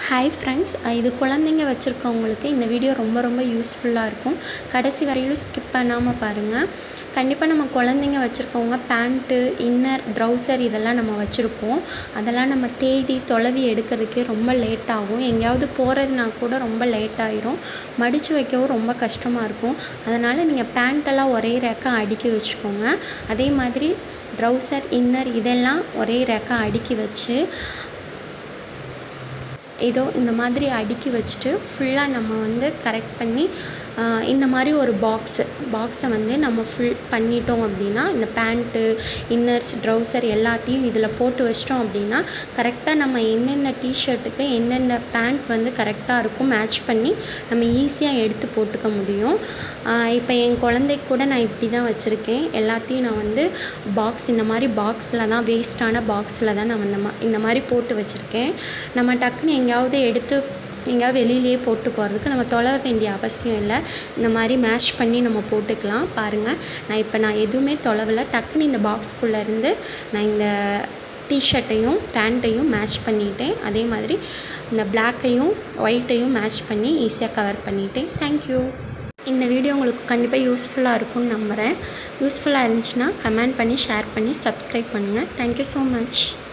hi friends இது குழந்தைங்க வச்சுருக்கவங்களுக்கு இந்த வீடியோ ரொம்ப ரொம்ப யூஸ்ஃபுல்லாக இருக்கும் கடைசி வரையிலும் ஸ்கிப் பண்ணாமல் பாருங்கள் கண்டிப்பாக நம்ம குழந்தைங்க வச்சுருக்கவங்க பேண்ட்டு இன்னர் ட்ரௌசர் இதெல்லாம் நம்ம வச்சுருப்போம் அதெல்லாம் நம்ம தேடி தொலைவி எடுக்கிறதுக்கே ரொம்ப லேட் ஆகும் எங்கேயாவது போகிறதுனா கூட ரொம்ப லேட் ஆயிரும் மடித்து வைக்கவும் ரொம்ப கஷ்டமாக இருக்கும் அதனால் நீங்கள் பேண்ட்டெல்லாம் ஒரே ரேக்காக அடுக்கி வச்சுக்கோங்க அதே மாதிரி ட்ரௌசர் இன்னர் இதெல்லாம் ஒரே ரேக்காக அடுக்கி வச்சு ஏதோ இந்த மாதிரி அடுக்கி வச்சுட்டு ஃபுல்லாக நம்ம வந்து கரெக்ட் பண்ணி ஆஹ், இந்த மாதிரி ஒரு பாக்ஸு பாக்ஸை வந்து நம்ம ஃபுல் பண்ணிட்டோம் அப்படின்னா இந்த பேண்ட்டு இன்னர்ஸ் ட்ரௌசர் எல்லாத்தையும் இதில் போட்டு வச்சிட்டோம் அப்படின்னா கரெக்டாக நம்ம எந்தெந்த டிஷர்ட்டுக்கு எந்தெந்த பேண்ட் வந்து கரெக்டாக இருக்கும் மேட்ச் பண்ணி நம்ம ஈஸியாக எடுத்து போட்டுக்க முடியும் இப்போ என் குழந்தைக்கு கூட நான் இப்படி தான் வச்சுருக்கேன் எல்லாத்தையும் நான் வந்து பாக்ஸ் இந்த மாதிரி பாக்ஸில் தான் வேஸ்ட்டான பாக்ஸில் தான் நான் இந்த மா இந்த மாதிரி போட்டு வச்சுருக்கேன் நம்ம டக்குன்னு எங்கேயாவது எடுத்து எங்கேயாவது வெளியிலேயே போட்டு போகிறதுக்கு நம்ம தொலை வேண்டிய அவசியம் இல்லை இந்த மாதிரி மேஷ் பண்ணி நம்ம போட்டுக்கலாம் பாருங்கள் நான் இப்போ நான் எதுவுமே தொலைவில் டக்குன்னு இந்த பாக்ஸ்குள்ளே இருந்து நான் இந்த டிஷர்ட்டையும் பேண்ட்டையும் மேட்ச் பண்ணிட்டேன் அதே மாதிரி இந்த பிளாக்கையும் ஒயிட்டையும் மேட்ச் பண்ணி ஈஸியாக கவர் பண்ணிட்டேன் தேங்க்யூ இந்த வீடியோ உங்களுக்கு கண்டிப்பாக யூஸ்ஃபுல்லாக இருக்கும்னு நம்புகிறேன் யூஸ்ஃபுல்லாக இருந்துச்சுன்னா கமெண்ட் பண்ணி ஷேர் பண்ணி சப்ஸ்கிரைப் பண்ணுங்கள் தேங்க்யூ ஸோ மச்